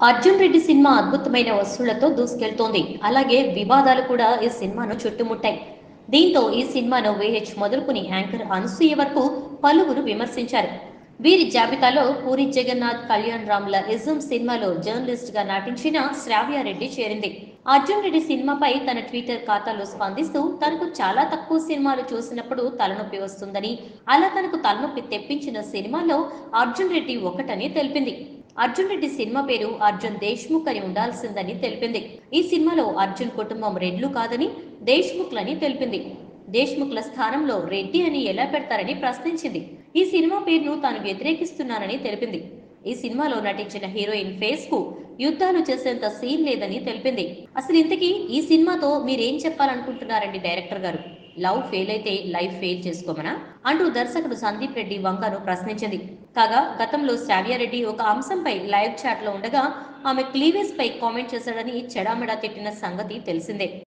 Arjun Reddy cinema అద్భుతమైన వసూళ్లతో దూసుకెళ్తోంది అలాగే వివాదాలు కూడా ఈ సినిమాను చుట్టుముట్టాయి దీంతో ఈ సినిమాను వేహెచ్ మొదలుకుని యాంకర్ అనసూయ వరకు పలువురు విమర్శించారు వీరి జాబితాలో పూరి జగన్నాథ్ కళ్యాణ్ రామ్ల ఇజం సినిమాలో జర్నలిస్ట్ గా నటించిన శ్రావ్యారెడ్డి చేరింది అర్జున్ రెడ్డి సినిమాపై తన ట్విట్టర్ ఖాతాలో స్పందిస్తూ తనకు చాలా తక్కువ సినిమాలు చూసినప్పుడు తలనొప్పి వస్తుందని అలా తనకు తలనొప్పి తెప్పించిన సినిమాలో అర్జున్ రెడ్డి ఒకటని తెలిపింది అర్జున్ రెడ్డి సినిమా పేరు అర్జున్ దేశ్ముఖ్ అని ఉండాల్సిందని తెలిపింది ఈ సినిమాలో అర్జున్ కుటుంబం రెడ్లు కాదని దేశ్ముఖ్లని తెలిపింది దేశ్ముఖ్ల స్థానంలో రెడ్డి అని ఎలా పెడతారని ప్రశ్నించింది ఈ సినిమా పేరును తాను వ్యతిరేకిస్తున్నానని తెలిపింది ఈ సినిమాలో నటించిన హీరోయిన్ ఫేస్ కు యుద్ధాలు చేసేంత సీన్ లేదని తెలిపింది అసలు ఇంతకీ ఈ సినిమాతో మీరేం చెప్పాలనుకుంటున్నారండి డైరెక్టర్ గారు లవ్ ఫెయిల్ అయితే లైఫ్ ఫెయిల్ చేసుకోమనా అంటూ దర్శకుడు సందీప్ రెడ్డి వంగను ప్రశ్నించింది కాగా గతంలో శ్రావ్యారెడ్డి ఒక అంశంపై లైవ్ చాట్ లో ఉండగా ఆమె క్లీవేజ్ పై కామెంట్ చేశాడని చెడామెడా తిట్టిన సంగతి తెలిసిందే